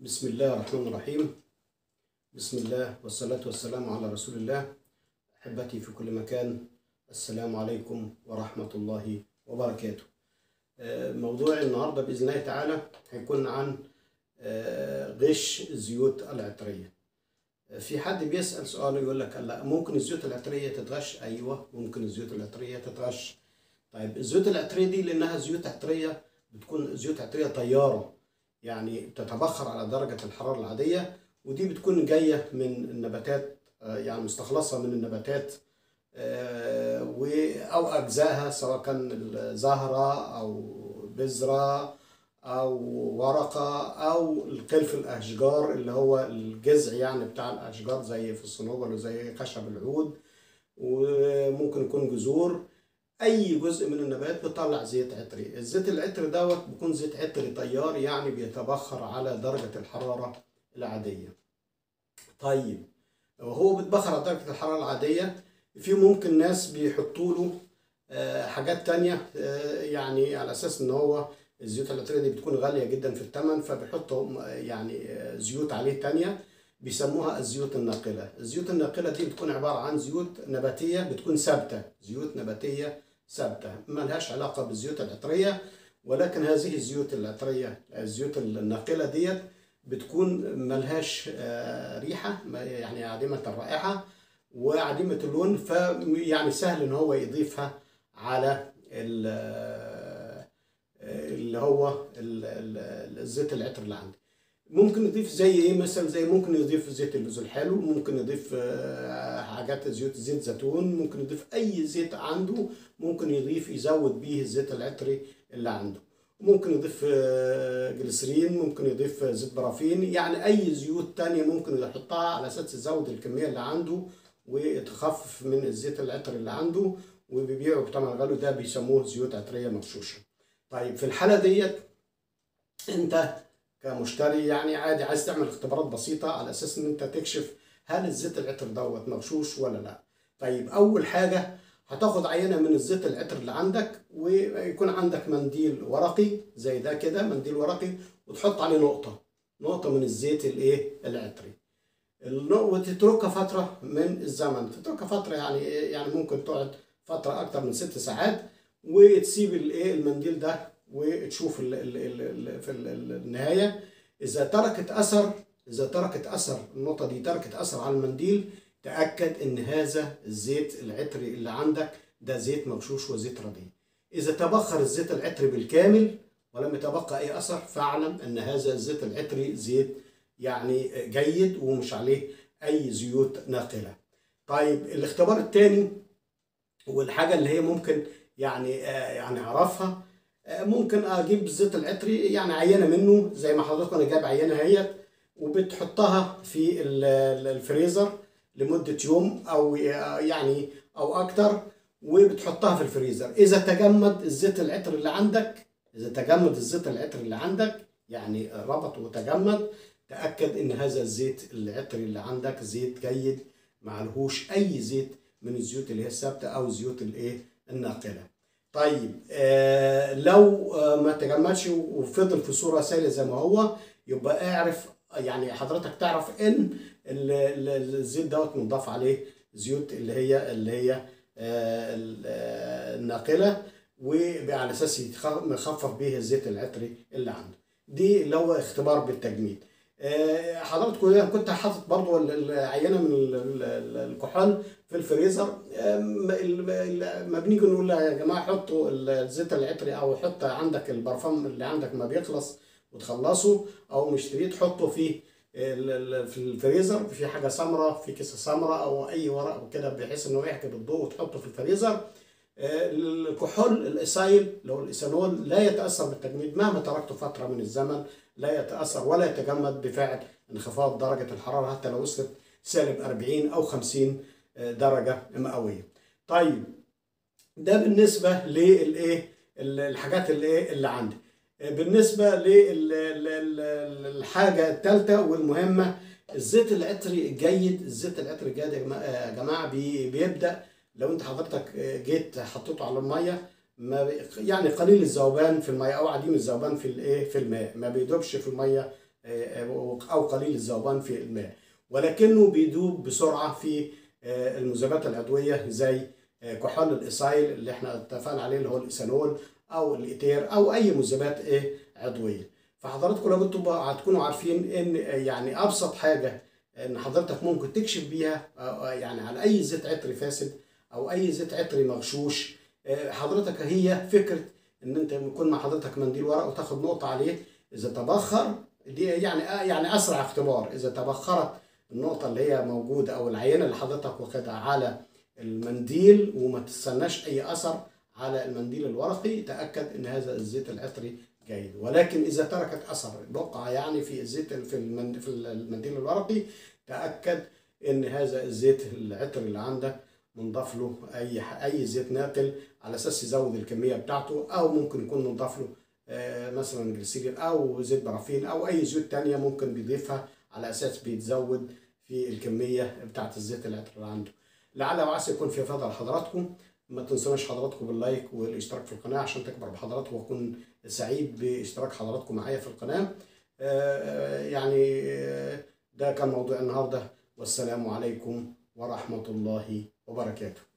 بسم الله الرحمن الرحيم بسم الله والصلاة والسلام على رسول الله أحبتي في كل مكان السلام عليكم ورحمة الله وبركاته آه، موضوع النهاردة بإذن الله تعالى هيكون عن آه، غش الزيوت العطرية آه، في حد بيسأل سؤال يقول لك لا ممكن الزيوت العطرية تتغش أيوة ممكن الزيوت العطرية تتغش طيب الزيوت العطرية دي لأنها زيوت عطرية بتكون زيوت عطرية طيارة يعني بتتبخر على درجة الحرارة العادية ودي بتكون جاية من النباتات آه، يعني مستخلصة من النباتات آه، و أو أجزائها سواء كان الزهرة أو بذرة أو ورقة أو القلف الأشجار اللي هو الجذع يعني بتاع الأشجار زي في الصنوبر وزي خشب العود وممكن يكون جذور اي جزء من النبات بيطلع زيت عطري الزيت العطري دوت بيكون زيت عطري طيار يعني بيتبخر على درجة الحرارة العادية طيب وهو بيتبخر على درجة الحرارة العادية في ممكن ناس بيحطوا له آه، حاجات تانية آه، يعني على اساس ان هو الزيوت العطرية دي بتكون غالية جدا في الثمن فبيحطوا آه، يعني آه، زيوت عليه تانية بيسموها الزيوت الناقلة الزيوت الناقلة دي بتكون عبارة عن زيوت نباتية بتكون ثابتة زيوت نباتية ثابتة ما لهاش علاقة بالزيوت العطرية ولكن هذه الزيوت العطرية الزيوت الناقلة ديت بتكون ملهاش آه، ريحة ما- يعني عديمة الرائحة وعديمة اللون فيعني سهل ان هو يضيفها على ال- اللي هو ال- ال- الزيت العطر اللي عندي ممكن يضيف زي ايه مثلا زي ممكن يضيف زيت اللوز الحلو ممكن يضيف آه، حاجات زيوت زيت زيتون ممكن يضيف اي زيت عنده ممكن يضيف يزود بيه الزيت العطري اللي عنده ممكن يضيف آه، جليسرين ممكن يضيف زيت برافين يعني اي زيوت تانية ممكن يحطها على اساس يزود الكمية اللي عنده وتخفف من الزيت العطري اللي عنده وبيبيعوا بثمن غالي ده بيسموه زيوت عطرية مغشوشة طيب في الحالة ديت انت كمشتري يعني عادي عايز تعمل اختبارات بسيطة على أساس إن أنت تكشف هل الزيت العطر دوت مغشوش ولا لأ. طيب أول حاجة هتاخد عينة من الزيت العطر اللي عندك ويكون عندك منديل ورقي زي ده كده منديل ورقي وتحط عليه نقطة نقطة من الزيت الإيه العطري. النق- وتتركها فترة من الزمن تتركها فترة يعني إيه؟ يعني ممكن تقعد فترة أكتر من ست ساعات وتسيب الإيه المنديل ده وتشوف ال ال ال ال في ال- ال- النهاية إذا تركت أثر إذا تركت أثر النقطة دي تركت أثر على المنديل تأكد إن هذا الزيت العطري اللي عندك ده زيت مغشوش وزيت رديء إذا تبخر الزيت العطري بالكامل ولم يتبقى أي أثر فاعلم أن هذا الزيت العطري زيت يعني جيد ومش عليه أي زيوت ناقلة طيب الاختبار الثاني والحاجة اللي هي ممكن يعني آه، يعني أعرفها آه، ممكن اجيب الزيت العطري يعني عينه منه زي ما حضرتك انا جايب عينه اهيت وبتحطها في ال- ال- الفريزر لمده يوم او يعني او اكتر وبتحطها في الفريزر اذا تجمد الزيت العطر اللي عندك اذا تجمد الزيت العطر اللي عندك يعني ربط وتجمد تاكد ان هذا الزيت العطري اللي عندك زيت جيد معلهوش اي زيت من الزيوت اللي هي الثابته او الزيوت الايه الناقله طيب آه لو آه ما تجمدش وفضل في صورة سائلة زي ما هو يبقى اعرف يعني حضرتك تعرف ان ال- ال- الزيت دوت مضاف عليه زيوت اللي هي اللي هي آه ال- آه، الناقلة وعلى اساس يتخ- يخفف به الزيت العطري اللي عنده دي اللي هو اختبار بالتجميد آه، حضرتك كنت- كنت حاطط برضو ال- العينه من ال- ال- ال- الكحول في الفريزر آم، ال- ال- ما بنيجي نقول يا جماعه حطوا الزيت العطري او حط عندك البرفان اللي عندك ما بيخلص وتخلصه او مشتريه تحطه في ال- ال- في الفريزر في حاجه سمراء في كيسه سمراء او اي ورق وكده بحيث انه يحجب الضوء وتحطه في الفريزر آه، الكحول الايسايل اللي هو الايثانول لا يتاثر بالتجميد مهما تركته فتره من الزمن لا يتاثر ولا يتجمد بفعل انخفاض درجه الحراره حتى لو وصلت سالب 40 او 50 درجه مئويه. طيب ده بالنسبه للايه الحاجات اللي ايه اللي عندي. بالنسبه للحاجه الثالثه والمهمه الزيت العطري الجيد الزيت العطري الجيد يا جماعه يا جماعة بي- بيبدا لو انت حضرتك جيت حطيته على الميه ما بي- يعني قليل الذوبان في الميه او عديم الذوبان في الايه في الماء ما بيدوبش في الميه او قليل الذوبان في الماء ولكنه بيدوب بسرعه في المذيبات العضويه زي كحول الايسايل اللي احنا اتفقنا عليه اللي هو الايثانول او الايتير او اي مذيبات ايه عضويه فحضراتكم لابد هتكونوا عارفين ان يعني ابسط حاجه ان حضرتك ممكن تكشف بيها يعني على اي زيت عطري فاسد او اي زيت عطري مغشوش حضرتك هي فكره ان انت يكون مع حضرتك منديل ورق وتاخد نقطه عليه اذا تبخر دي يعني يعني اسرع اختبار اذا تبخرت النقطه اللي هي موجوده او العينه اللي حضرتك واخدها على المنديل وما تستناش اي اثر على المنديل الورقي تاكد ان هذا الزيت العطري جيد ولكن اذا تركت اثر بقعه يعني في الزيت في في المنديل الورقي تاكد ان هذا الزيت العطري اللي عندك منضاف له اي اي زيت ناقل على اساس يزود الكميه بتاعته او ممكن يكون منضاف له مثلا جليسيرين او زيت برافين او اي زيوت تانية ممكن بيضيفها على اساس بيتزود في الكميه بتاعت الزيت العطر اللي عنده لعل وعسى يكون في افاده لحضراتكم ما تنسوناش حضراتكم باللايك والاشتراك في القناه عشان تكبر بحضراتكم واكون سعيد باشتراك حضراتكم معايا في القناه يعني ده كان موضوع النهارده والسلام عليكم ورحمه الله وبركاته